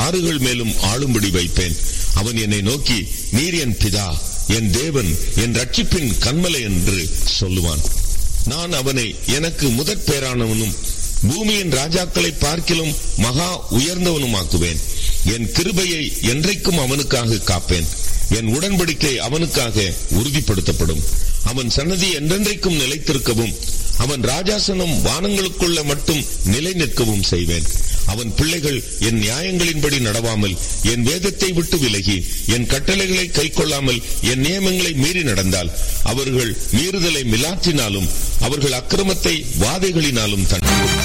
ஆறுகள் மேலும் ஆளும்படி வைப்பேன் அவன் என்னை நோக்கி நீர் என் பிதா என் தேவன் என் ரட்சிப்பின் கண்மலை என்று சொல்லுவான் நான் அவனை எனக்கு முதற் பேரானவனும் பூமியின் ராஜாக்களை பார்க்கிலும் மகா உயர்ந்தவனுமாக்குவேன் என் கிருபையை என்றைக்கும் அவனுக்காக காப்பேன் என் உடன்படிக்கை அவனுக்காக உறுதிப்படுத்தப்படும் அவன் சன்னதி என்றென்றைக்கும் நிலைத்திருக்கவும் அவன் ராஜாசனம் வானங்களுக்குள்ள மட்டும் நிலை நிற்கவும் செய்வேன் அவன் பிள்ளைகள் என் நியாயங்களின்படி நடவாமல் என் வேதத்தை விட்டு விலகி என் கட்டளைகளை கைக்கொள்ளாமல் என் நியமங்களை மீறி நடந்தால் அவர்கள் மீறுதலை மிலாற்றினாலும் அவர்கள் அக்கிரமத்தை வாதைகளினாலும் தண்டியும்